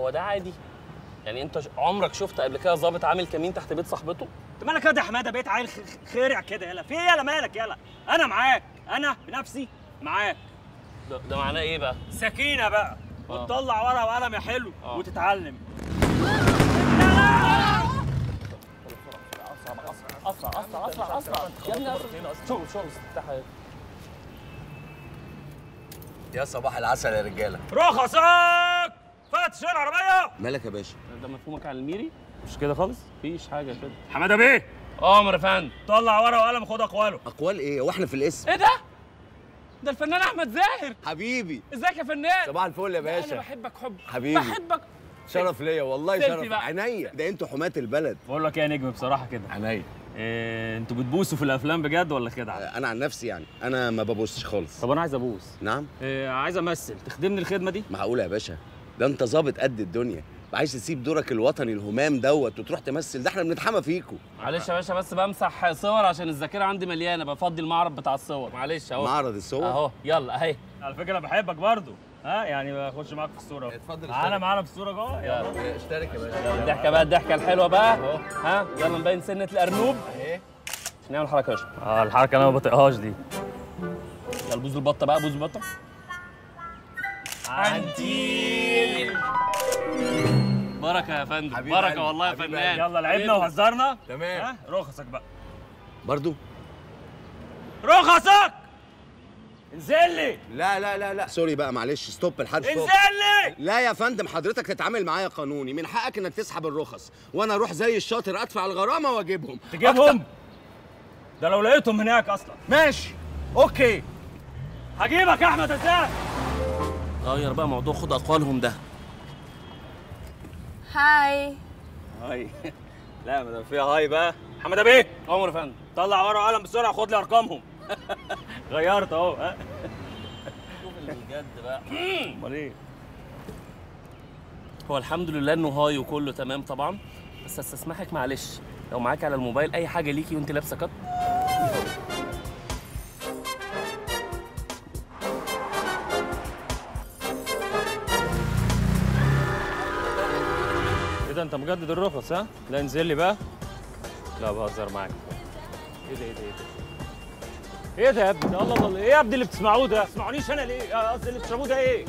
هو ده عادي يعني انت ش- عمرك شفت قبل كده ظابط عامل كمين تحت بيت صاحبته انت مالك يا حماده بقيت عيل خ- خ- خارع كده يلا في ايه يلا مالك يلا انا معاك انا بنفسي معاك ده, ده معناه ايه بقى سكينه بقى آه. وتطلع ورقه وقلم يا حلو آه. وتتعلم اسرع اسرع اسرع اسرع يا ابني اسرع شغل شغل افتح يا صباح العسل يا رجاله رخصك فتش العربيه مالك يا باشا ده مفهومك على الميري مش كده خالص مفيش حاجه كده حماده بيه عمر يا فندم طلع ورقه وقلم خد اقواله اقوال ايه واحنا في الاسم ايه ده ده الفنان احمد زاهر حبيبي ازيك يا فنان صباح الفل يا انا باشا بحبك حب حبيبي. بحبك شرف ليا والله سيلفي شرف بقى. عينيا ده انتوا حماة البلد بقول لك ايه يا نجم بصراحه كده عينيا إيه انتوا بتبوسوا في الافلام بجد ولا خدعه انا عن نفسي يعني انا ما ببصش خالص طب انا عايز ابوس نعم إيه عايز امثل تخدمني الخدمه دي معقوله يا باشا ده انت ظابط قد الدنيا عايز تسيب دورك الوطني الهمام دوت وتروح تمثل ده احنا بنتحمى فيكوا معلش يا باشا بس بمسح صور عشان الذاكره عندي مليانه بفضي المعرض بتاع الصور معلش اهو معرض الصور اهو يلا اهي على فكره انا بحبك برضو ها يعني بخش معاك في الصوره أهو. اتفضل معانا اشترك. معانا في الصوره جوه يلا اشترك يا باشا الضحكه بقى الضحكه الحلوه بقى ها يلا نبين سنه الارنوب اهي عشان نعمل حركه يا باشا اه الحركه اللي انا ما بطيقهاش دي يلا بوز البطه بقى بوز البطه عنتيل بركه يا فندم حبيب بركه قلبي، والله يا حبيب فنان يلا لعبنا وهزرنا تمام. ها رخصك بقى برضو رخصك انزل لي لا لا لا لا سوري بقى معلش ستوب الحد ستوب انزل لي لا يا فندم حضرتك تتعامل معايا قانوني من حقك انك تسحب الرخص وانا اروح زي الشاطر ادفع الغرامه واجيبهم تجيبهم ده لو لقيتهم هناك اصلا ماشي اوكي هجيبك يا احمد ازاي غير بقى موضوع خد اقوالهم ده هاي هاي لا ما دام فيها هاي بقى محمد بيه عمر يا فندم طلع ورقه وقلم بسرعه خد لي ارقامهم غيرت اهو ها شوف اللي بجد بقى امال ايه هو الحمد لله انه هاي وكله تمام طبعا بس استسمحك معلش لو معاك على الموبايل اي حاجه ليكي وانت لابسه كات ايه ده انت مجدد الرخص ها لا انزل لي بقى لا بهزر معاك ايه ده ايه ده ايه ده ايه ده يا ابني ده الله الله ايه يا ابني اللي بتسمعوه ده ما تسمعونيش انا ليه آه، قصدي اللي بتشربوه ده ايه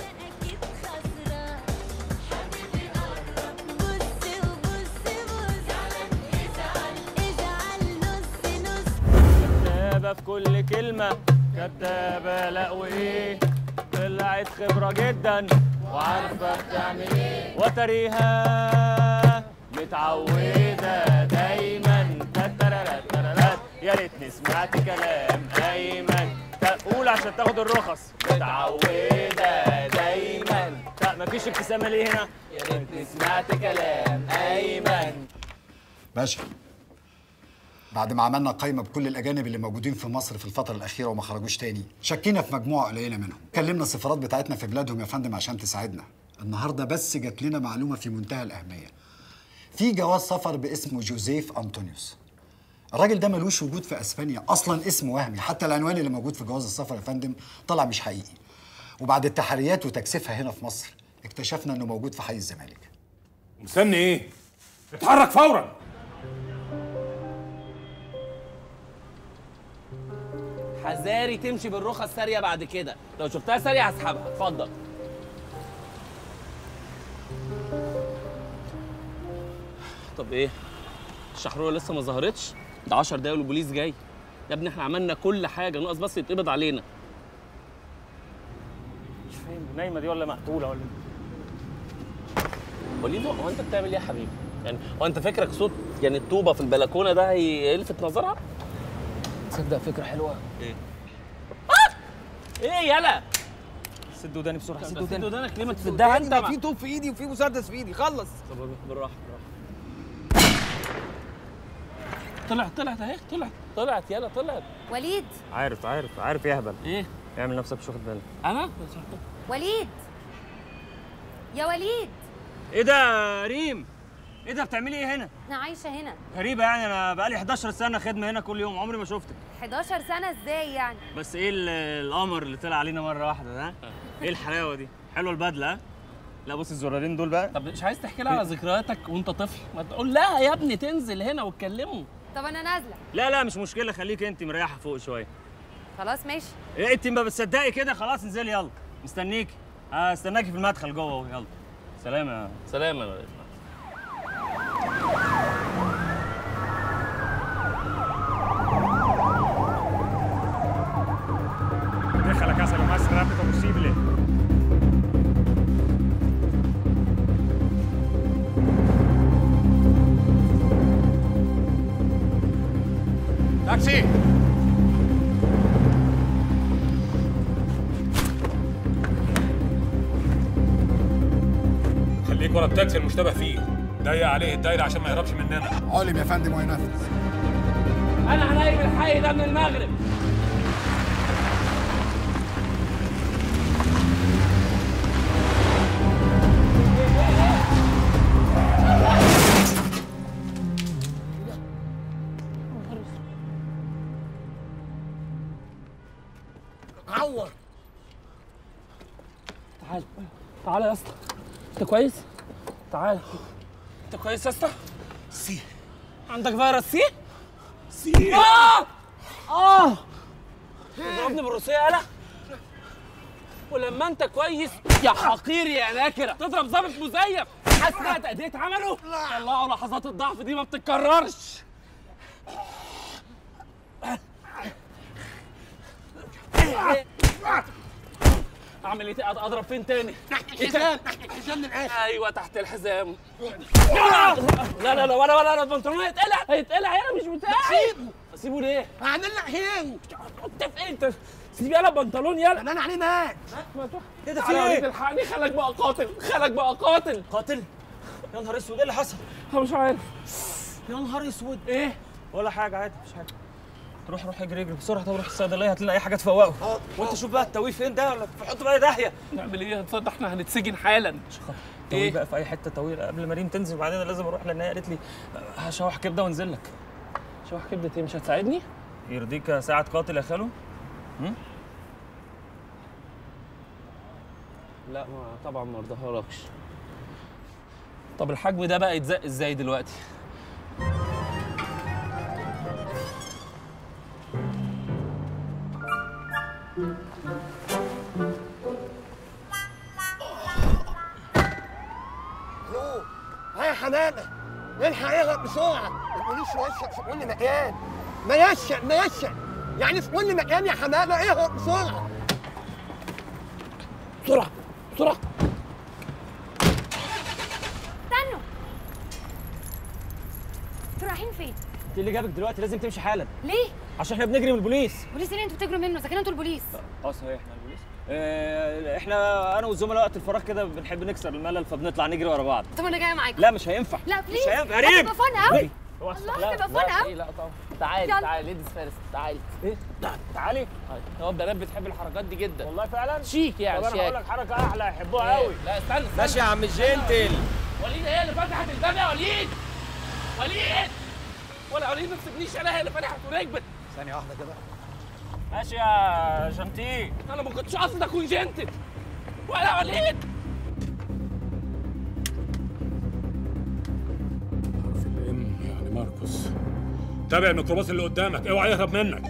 كدابة في كل كلمة كدابة لا وإيه طلعت خبرة جدا وعارفة بتعمل إيه وتريها متعودة دايما تتررت تررت يا ريتني سمعت كلام أيمن تا- قول عشان تاخد الرخص متعودة دايما تا- مفيش ابتسامة ليه هنا يا ريتني سمعت كلام أيمن باشا بعد ما عملنا قائمة بكل الأجانب اللي موجودين في مصر في الفترة الأخيرة وما خرجوش تاني شكينا في مجموعة قليلة منهم كلمنا السفارات بتاعتنا في بلادهم يا فندم عشان تساعدنا النهاردة بس جات لنا معلومة في منتهى الأهمية في جواز سفر باسمه جوزيف أنطونيوس الراجل ده ملوش وجود في اسبانيا اصلا اسم وهمي حتى العنوان اللي موجود في جواز السفر يا فندم طلع مش حقيقي وبعد التحريات وتكثيفها هنا في مصر اكتشفنا انه موجود في حي الزمالك مستني ايه؟ اتحرك فورا حذاري تمشي بالرخص ساريه بعد كده لو شفتها ساريه هسحبها اتفضل طب ايه الشحروره لسه ما ظهرتش ده 10 دقايق والبوليس جاي يا ابني احنا عملنا كل حاجه ناقص بس يتقبض علينا مش فاهم نايمة دي ولا مقتولة ولا وليد هو انت بتعمل ايه يا حبيبي يعني هو انت فكرك صوت يعني الطوبه في البلكونه ده هيلفت نظرها تصدق فكره حلوه ايه آه! ايه يلا سد وداني بسرعة سد سد وداني ودانك ليه ما تسدها انت في طوب في ايدي وفي مسدس في ايدي خلص طب بالراحه بالراحه طلعت طلعت اهي طلعت طلعت يلا طلعت وليد عارف عارف عارف يهبل ايه اعمل نفسك مش واخد بالك انا وليد يا وليد ايه ده يا ريم ايه ده بتعملي ايه هنا انا عايشه هنا غريبة يعني انا بقالي 11 سنة خدمة هنا كل يوم عمري ما شفتك 11 سنه ازاي يعني بس ايه ال- القمر اللي طلع علينا مرة واحدة ده ايه الحلاوة دي حلوة البدلة ها لا بص الزرارين دول بقى طب مش عايز تحكي لها على ذكرياتك وانت طفل ما تقول لها يا ابني تنزل هنا واتكلموا طب انا نازله لا لا مش مشكله خليك انت مريحه فوق شويه خلاص ماشي إيه انت ما بتصدقي كده خلاص انزلي يلا مستنيكي اه استناكي في المدخل جوه اهو يلا سلام يا سلام يا ولد. Deja la casa lo más rápido posible. تاكسي خليك ورا التاكسي المشتبه فيه ضيق عليه الدايره عشان ما يهربش مننا علم يا فندم وينفذ انا هنايم الحي ده من المغرب عور تعال تعال يا اسطى انت كويس تعال انت كويس يا اسطى سي عندك فيروس سي سي اه اه تضربني بالروسيه يالا ولما انت كويس يا حقير يا ناكره تضرب ظابط مزيف حاسس انها تأدية عمله طلعوا لحظات الضعف دي ما بتتكررش اعمل ايه تاني؟ اضرب فين تاني؟ تحت الحزام تحت الحزام من ايوه تحت الحزام لا لا لا ولا ولا ولا البنطلون هيتقلع هيتقلع انا مش بتاعي سيبه اسيبه ليه؟ هعمل لك هين انت في ايه انت سيب يلا البنطلون يلا انا عليه مات ايه ده في ايه؟ الحقني خلك بقى قاتل خلك بقى قاتل قاتل يا نهار اسود ايه اللي حصل؟ انا مش عارف يا نهار اسود ايه؟ ولا حاجه عادي مش حاجه روح روح اجري اجري بسرعه طب روح الصيدليه هات لنا اي حاجه تفوقه وانت شوف بقى التويه فين ده ولا حط بقى داهيه نعمل ايه؟ هتصدق احنا هنتسجن حالا تويه إيه؟ بقى في اي حته طويله قبل ما ريم تنزل وبعدين أنا لازم اروح لان هي قالت لي هشوح كبده وانزل لك شوح كبدة ايه مش هتساعدني؟ يرضيك ساعه قاتل يا خالو لا ما طبعا ما ارضاهالكش طب الحجم ده بقى يتزق ازاي دلوقتي؟ ها يا حمامه الحق اغرق بسرعه ما تقوليش موشق في كل مكان ميشق ميشق يعني في كل مكان يا حمامه اغرق بسرعه بسرعة بسرعة استنوا انتوا رايحين فين؟ انت اللي جابك دلوقتي لازم تمشي حالا ليه؟ عشان احنا بنجري من البوليس بوليس ايه انتوا بتجروا منه؟ اذا كان انتوا البوليس اه صحيح احنا البوليس آه، احنا انا والزملاء وقت الفراغ كده بنحب نكسر الملل فبنطلع نجري ورا بعض طب انا جايه معاكم لا مش هينفع لا مش بليز هينفع يا ريم هتبقى فن قوي اوعى الله لا، هتبقى فن لا قوي ايه لا طبعا تعالي يلا. تعالي ليديز فيرست تعالي ايه تعالي هو البنات بتحب الحركات دي جدا والله فعلا شيك يعني طب انا هقول شيك لك حركه احلى يحبوها قوي لا استنى استنى ماشي يا عم الجنتل وليد هي اللي فتحت الباب يا وليد وليد ولا وليد ما تسيبنيش انا هي اللي فتحت وركبت ثانيه واحده كده ماشي يا جنتي انا ما كنتش قاصد اكون جنتل ولا وليد حرف الام يعني ماركوس تابع الميكروباص اللي قدامك اوعى يهرب منك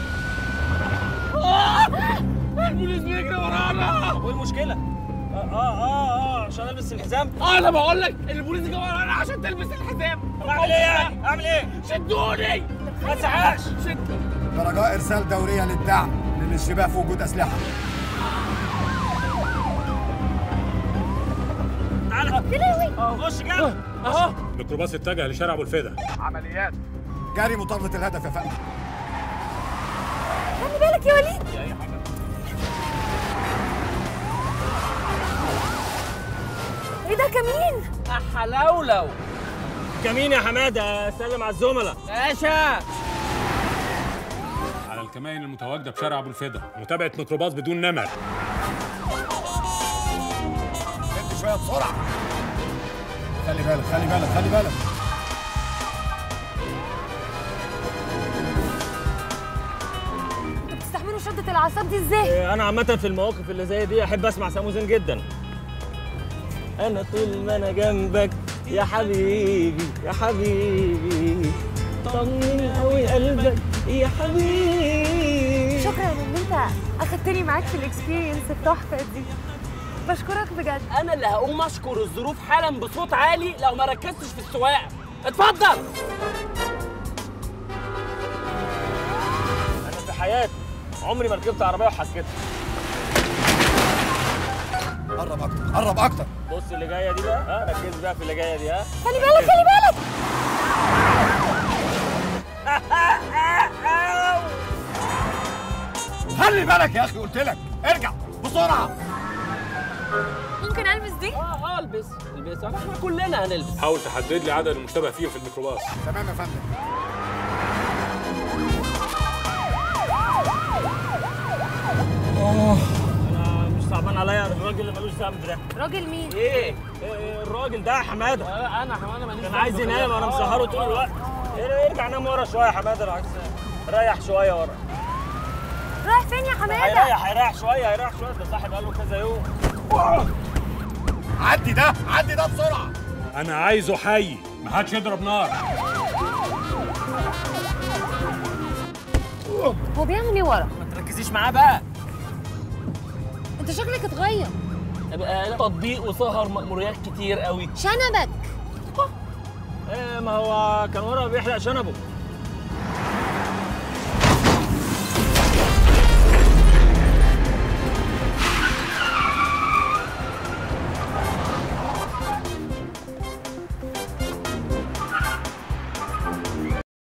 البوليس بيجري ورانا وايه المشكله اه اه اه اه عشان البس الحزام اه انا بقول لك البوليس جه ورانا عشان تلبس الحزام طب اعمل ايه يعني اعمل ايه شدوني ما تزعقش شد برجاء ارسال دوريه للدعم للاشتباه في وجود اسلحه تعالى اه خش كده اهو الميكروباص اتجه لشارع ابو الفدا جاري مطاردة الهدف يا فندم خلي بالك يا وليد ايه ده كمين؟ حلولو كمين يا حماده سلم على الزملاء باشا على الكمائن المتواجده بشارع ابو الفدا متابعه ميكروباص بدون نمر شد شويه بسرعه خلي بالك خلي بالك خلي بالك انتوا بتستحملوا شدة الأعصاب دي ازاي؟ انا عامه في المواقف اللي زي دي احب اسمع سامو زين جدا انا طول ما انا جنبك يا حبيبي يا حبيبي طمن قوي قلبك يا حبيبي شكرا ان انت اخدتني معاك في الاكسبيرينس التحفه دي بشكرك بجد انا اللي هقوم اشكر الظروف حالا بصوت عالي لو ما ركزتش في السواقه اتفضل انا في حياتي عمري ما ركبت عربيه وحسيتها قرب اكتر قرب اكتر بص اللي جايه دي بقى ها ركز بقى في اللي جايه دي ها خلي بالك خلي بالك خلي بالك يا اخي قلت لك ارجع بسرعه ممكن البس دي اه اه البس البس احنا كلنا هنلبس حاول تحدد لي عدد المشتبه فيهم في الميكروباص تمام يا فندم انا مش صعبان عليا الراجل اللي ملوش ذنب ده راجل مين ايه إيه الراجل ده يا حماده آه، انا حماده ماليش كان عايز ذنب ينام خلاص. وانا آه، مسهره آه، طول آه. الوقت إيه، ارجع نام ورا شويه يا حماده انا عايز ريح شويه ورا رايح فين يا حماده هيريح هيريح شويه هيريح شويه ده صاحب قاله كذا يوم عدي ده عدي ده بسرعه انا عايزه حي ما حدش يضرب نار هو بيعمل ايه ورا ما تركزيش معاه بقى انت شكلك اتغير بقى تطبيق وسهر مأموريات كتير قوي شنبك ايه ما هو كان ورا بيحرق شنبه